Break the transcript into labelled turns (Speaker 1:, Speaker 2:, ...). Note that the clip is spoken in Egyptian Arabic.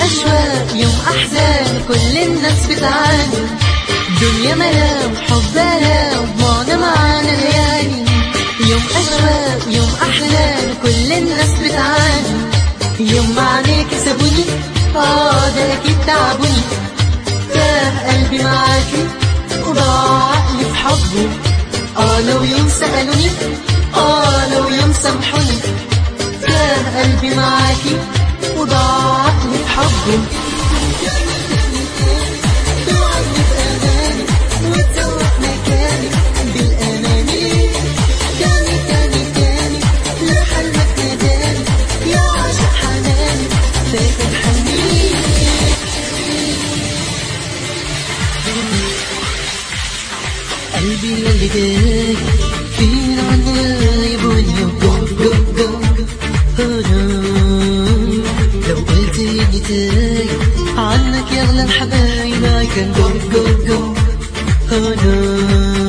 Speaker 1: أشواق يوم أحزان كل الناس بتعاني دنيا ملام حب آلام ضمعنا معانا ليالي يوم أشواق يوم أحزان كل الناس بتعاني يوم ما عينيك سابوني اه ده أكيد تعبوني تاه قلبي معاكي وضاع عقلي في حبه اه لو يوم سألوني اه لو يوم سامحوني تاه قلبي معاكي وضاع عقلي في حبه توعدني بأماني وتزوق مكاني بالأماني تاني تاني تاني لو حلمك ناداني يا عاشق حناني فاكر حنيني قلبي اللي جاي فين عني غيبوني جو جو جو هنا لو قلت اني تاي عنك يا اغلى الحبايب I can go go go هنا